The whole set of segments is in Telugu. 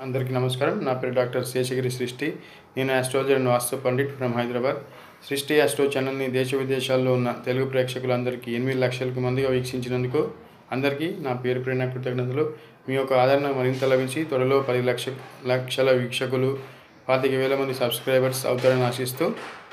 అందరికీ నమస్కారం నా పేరు డాక్టర్ శేషగిరి సృష్టి నేను astrologer and vastu pandit from Hyderabad Srishti astro ఛానల్ని దేశ విదేశాల్లో ఉన్న తెలుగు ప్రేక్షకులందరికీ ఎనిమిది లక్షలకు మందిగా వీక్షించినందుకు అందరికీ నా పేరు ప్రేరణ కృతజ్ఞతలు మీ యొక్క ఆదరణ మరింత లభించి త్వరలో పది లక్ష లక్షల వీక్షకులు పాతిక వేల మంది సబ్స్క్రైబర్స్ అవుతారని ఆశిస్తూ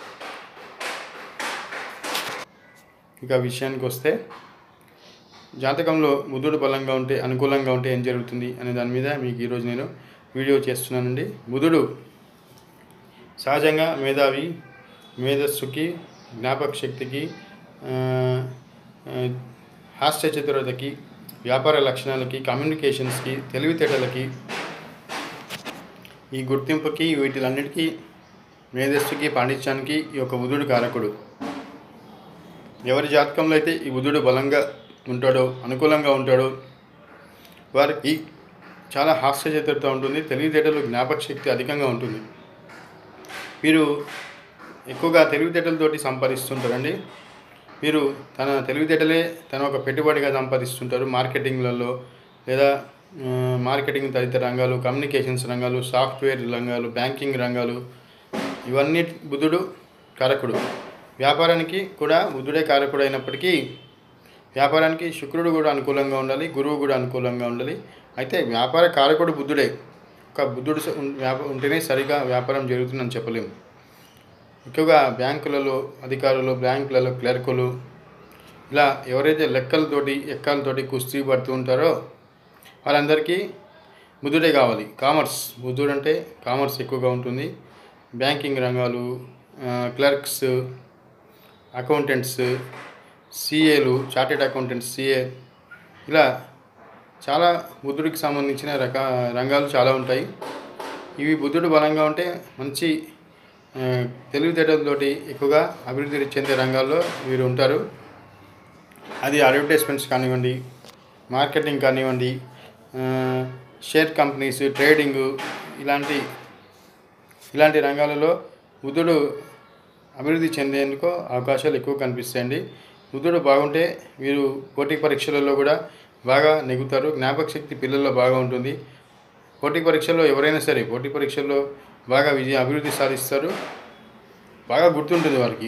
ఇక విషయానికి వస్తే జాతకంలో బుధుడు బలంగా ఉంటే అనుకూలంగా ఉంటే ఏం జరుగుతుంది అనే దాని మీద మీకు ఈరోజు నేను వీడియో చేస్తున్నానండి బుధుడు సహజంగా మేధావి మేధస్సుకి జ్ఞాపక శక్తికి ఆ, ఆ, హాస్య చతురతకి వ్యాపార లక్షణాలకి కమ్యూనికేషన్స్కి తెలివితేటలకి ఈ గుర్తింపుకి వీటిలన్నిటికీ మేధస్సుకి పాండిత్యానికి ఈ యొక్క బుధుడు కారకుడు ఎవరి జాతకంలో అయితే ఈ బుధుడు బలంగా ఉంటాడో అనుకూలంగా ఉంటాడో వారికి చాలా హాస్యచతురత ఉంటుంది తెలివితేటలు జ్ఞాపక శక్తి అధికంగా ఉంటుంది వీరు ఎక్కువగా తెలివితేటలతోటి సంపాదిస్తుంటారండి వీరు తన తెలివితేటలే తన ఒక పెట్టుబడిగా సంపాదిస్తుంటారు మార్కెటింగ్లలో లేదా ఆ, మార్కెటింగ్ తదితర రంగాలు కమ్యూనికేషన్స్ రంగాలు సాఫ్ట్వేర్ రంగాలు బ్యాంకింగ్ రంగాలు ఇవన్నీ బుధుడు కారకుడు వ్యాపారానికి కూడా బుధుడే కారకుడు అయినప్పటికీ వ్యాపారానికి శుక్రుడు కూడా అనుకూలంగా ఉండాలి గురువు కూడా అనుకూలంగా ఉండాలి అయితే వ్యాపార కారకుడు బుద్ధుడే ఒక బుద్ధుడు స- ఉం- వ్యాప ఉంటేనే సరిగా వ్యాపారం జరుగుతుందని చెప్పలేము ఎక్కువగా బ్యాంకులలో అధికారులు బ్యాంకులలో క్లర్కులు ఇలా ఎవరైతే లెక్కలతోటి ఎక్కాలతోటి కుస్తీ పడుతూ ఉంటారో వాళ్ళందరికీ బుద్ధుడే కావాలి కామర్స్ బుద్ధుడు అంటే కామర్స్ ఎక్కువగా ఉంటుంది బ్యాంకింగ్ రంగాలు ఆ, క్లర్క్స్ అకౌంటెంట్స్ సిఏలు చార్టెడ్ అకౌంటెంట్స్ సిఏ ఇలా చాలా బుద్ధుడికి సంబంధించిన రక రంగాలు చాలా ఉంటాయి ఇవి బుద్ధుడు బలంగా ఉంటే మంచి ఆ, తెలివితేటలతోటి ఎక్కువగా అభివృద్ధి చెందే రంగాల్లో వీరు ఉంటారు అది అడ్వర్టైజ్మెంట్స్ కానివ్వండి మార్కెటింగ్ కానివ్వండి ఆ, షేర్ కంపెనీస్ ట్రేడింగు ఇలాంటి ఇలాంటి రంగాలలో బుద్ధుడు అభివృద్ధి చెందేందుకు అవకాశాలు ఎక్కువ కనిపిస్తాయండి బుద్ధుడు బాగుంటే వీరు పోటీ పరీక్షలలో కూడా బాగా నెగ్గుతారు జ్ఞాపక శక్తి పిల్లల్లో బాగా ఉంటుంది పోటీ పరీక్షల్లో ఎవరైనా సరే పోటీ పరీక్షల్లో బాగా విజయ అభివృద్ధి సాధిస్తారు బాగా గుర్తుంటుంది వారికి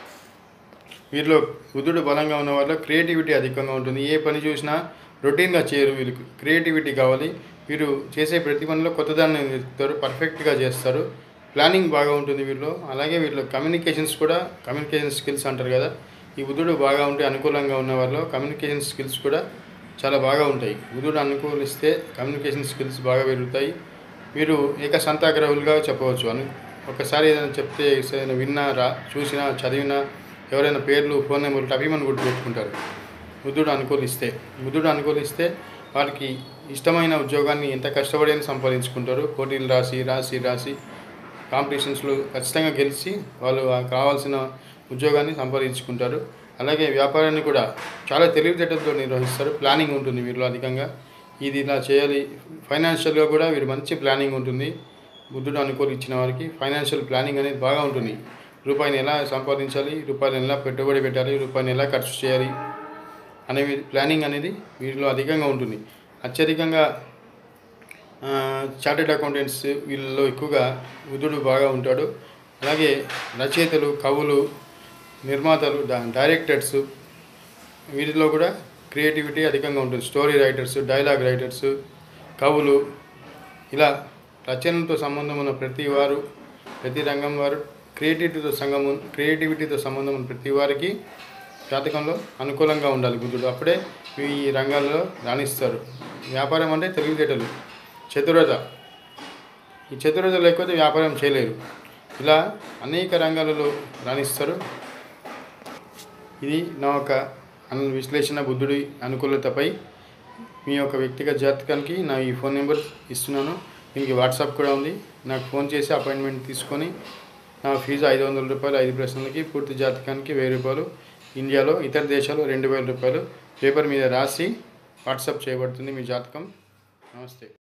వీరిలో బుద్ధుడు బలంగా ఉన్న వాళ్ళలో క్రియేటివిటీ అధికంగా ఉంటుంది ఏ పని చూసినా రొటీన్గా చేయరు వీరికి క్రియేటివిటీ కావాలి వీరు చేసే ప్రతి పనిలో కొత్తదాన్ని వెతుకుతారు పర్ఫెక్ట్గా చేస్తారు ప్లానింగ్ బాగా ఉంటుంది వీరిలో అలాగే వీరిలో కమ్యూనికేషన్స్ కూడా కమ్యూనికేషన్ స్కిల్స్ అంటారు కదా ఈ బుద్ధుడు బాగా ఉంటే అనుకూలంగా ఉన్న వారిలో కమ్యూనికేషన్ స్కిల్స్ కూడా చాలా బాగా ఉంటాయి బుధుడు అనుకూలిస్తే కమ్యూనికేషన్ స్కిల్స్ బాగా పెరుగుతాయి మీరు ఏకసంతాగ్రహులుగా చెప్పవచ్చు అను ఒకసారి ఏదైనా చెప్తే ఏదైనా విన్నా రా చూసినా చదివినా ఎవరైనా పేర్లు ఫోన్ నెంబర్లు టపీమని గుర్తుపెట్టుకుంటారు బుద్ధుడు అనుకూలిస్తే బుద్ధుడు అనుకూలిస్తే వారికి ఇష్టమైన ఉద్యోగాన్ని ఎంత కష్టపడైనా సంపాదించుకుంటారు పోటీలు రాసి రాసి రాసి కాంపిటీషన్స్లో ఖచ్చితంగా గెలిచి వాళ్ళు ఆ కావాల్సిన ఉద్యోగాన్ని సంపాదించుకుంటారు అలాగే వ్యాపారాన్ని కూడా చాలా తెలివితేటలతో నిర్వహిస్తారు ప్లానింగ్ ఉంటుంది వీరిలో అధికంగా ఇది ఇలా చేయాలి ఫైనాన్షియల్గా కూడా వీరు మంచి ప్లానింగ్ ఉంటుంది బుద్ధుడు అనుకూలి ఇచ్చిన వారికి ఫైనాన్షియల్ ప్లానింగ్ అనేది బాగా ఉంటుంది రూపాయిని ఎలా సంపాదించాలి రూపాయలు ఎలా పెట్టుబడి పెట్టాలి రూపాయిని ఎలా ఖర్చు చేయాలి అనే ప్లానింగ్ అనేది వీరిలో అధికంగా ఉంటుంది అత్యధికంగా చార్టెడ్ అకౌంటెంట్స్ వీళ్ళలో ఎక్కువగా బుద్ధుడు బాగా ఉంటాడు అలాగే రచయితలు కవులు నిర్మాతలు డా- డైరెక్టర్స్ వీటిలో కూడా క్రియేటివిటీ అధికంగా ఉంటుంది స్టోరీ రైటర్స్ డైలాగ్ రైటర్స్ కవులు ఇలా రచనలతో సంబంధం ఉన్న ప్రతి వారు ప్రతి రంగం వారు క్రియేటివిటీతో సంగము క్రియేటివిటీతో సంబంధం ఉన్న ప్రతి వారికి జాతకంలో అనుకూలంగా ఉండాలి బుద్ధుడు అప్పుడే ఈ రంగాల్లో రాణిస్తారు వ్యాపారం అంటే తెలివితేటలు చతురత ఈ చతురత లేకపోతే వ్యాపారం చేయలేరు ఇలా అనేక రంగాలలో రాణిస్తారు ఇది నా ఒక అను విశ్లేషణ బుద్ధుడి అనుకూలతపై మీ యొక్క వ్యక్తిగత జాతకానికి నా ఈ ఫోన్ నెంబర్ ఇస్తున్నాను దీనికి వాట్సాప్ కూడా ఉంది నాకు ఫోన్ చేసి అపాయింట్మెంట్ తీసుకొని నా ఫీజు ఐదు వందల రూపాయలు ఐదు ప్రశ్నలకి పూర్తి జాతకానికి వెయ్యి రూపాయలు ఇండియాలో ఇతర దేశాల్లో రెండు వేల రూపాయలు పేపర్ మీద రాసి వాట్సాప్ చేయబడుతుంది మీ జాతకం నమస్తే